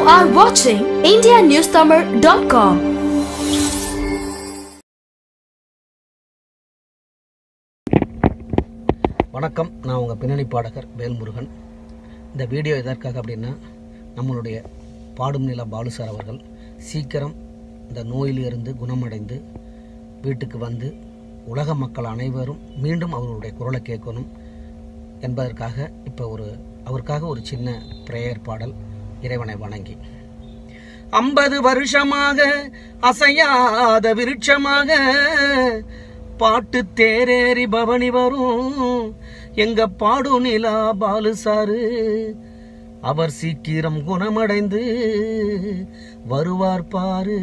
are watching IndiaNewsTamil.com. வணக்கம் நான் உங்கள் பின்னணி பாடகர் வேல்முருகன் இந்த வீடியோ எதற்காக அப்படின்னா நம்மளுடைய பாடும் நில பாலு சார் அவர்கள் சீக்கிரம் இந்த நோயிலிருந்து குணமடைந்து வீட்டுக்கு வந்து உலக மக்கள் அனைவரும் மீண்டும் அவர்களுடைய குரலை கேட்கணும் என்பதற்காக இப்போ ஒரு அவருக்காக ஒரு சின்ன பிரேயர் பாடல் இறைவனை வணங்கி ஐம்பது வருஷமாக அசையாத விருட்சமாக பாட்டு தேரேறி பவனி வரும் எங்க பாடு நிலா பாலு சாரு அவர் சீக்கிரம் குணமடைந்து வருவார் பாரு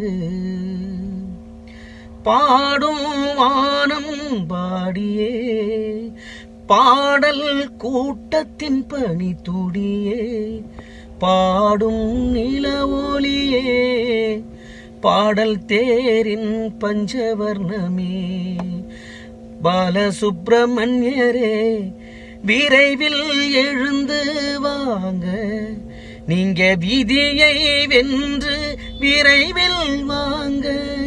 பாடும் வானம் பாடியே பாடல் கூட்டத்தின் பணி துடியே பாடும் நில ஒளியே பாடல் தேரின் பஞ்சவர்ணமே பாலசுப்பிரமணியரே விரைவில் எழுந்து வாங்க நீங்க விதியை வென்று விரைவில் வாங்க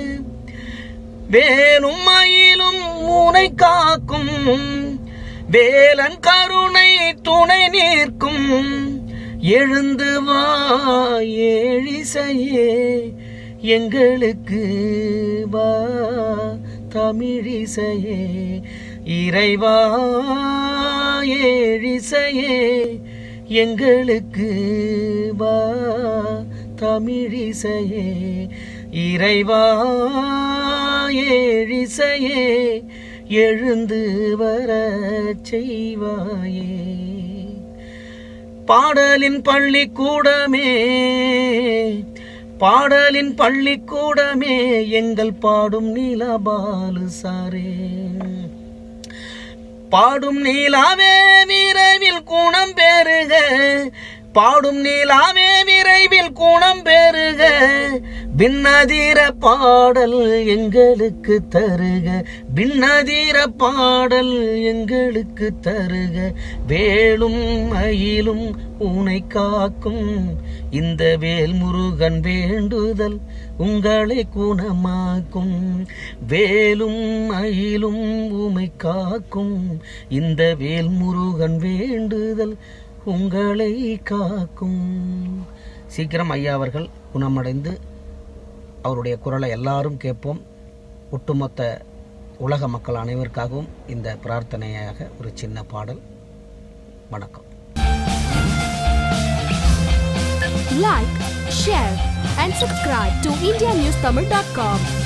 வேலும் மயிலும் உனை காக்கும் வேலன் கருணை துணை நிற்கும் எழுந்து வா ஏழிசையே எங்களுக்கு வா தமிழிசையே இறைவா ஏழிசையே எங்களுக்கு வா தமிழிசையே இறைவா ஏழிசையே எழுந்து வர செய்வாயே பாடலின் பள்ளிக்கூடமே பாடலின் பள்ளிக்கூடமே எங்கள் பாடும் நீலபாலு சாரே பாடும் நீலாவே விரைவில் குணம் பெறுக பாடும் நீலாவே விரைவில் குணம் பெறுக பின்னதீர பாடல் எங்களுக்கு தருக பின்னதீர பாடல் எங்களுக்கு தருக வேலும் மயிலும் உனை காக்கும் இந்த வேல் முருகன் வேண்டுதல் உங்களை குணமாக்கும் வேலும் மயிலும் உமை காக்கும் இந்த வேல் முருகன் வேண்டுதல் உங்களை காக்கும் சீக்கிரம் ஐயா அவர்கள் குணமடைந்து அவருடைய குரலை எல்லாரும் கேட்போம் ஒட்டுமொத்த உலக மக்கள் அனைவருக்காகவும் இந்த பிரார்த்தனையாக ஒரு சின்ன பாடல் வணக்கம் Like, share, and subscribe to IndiaNewsTamil.com.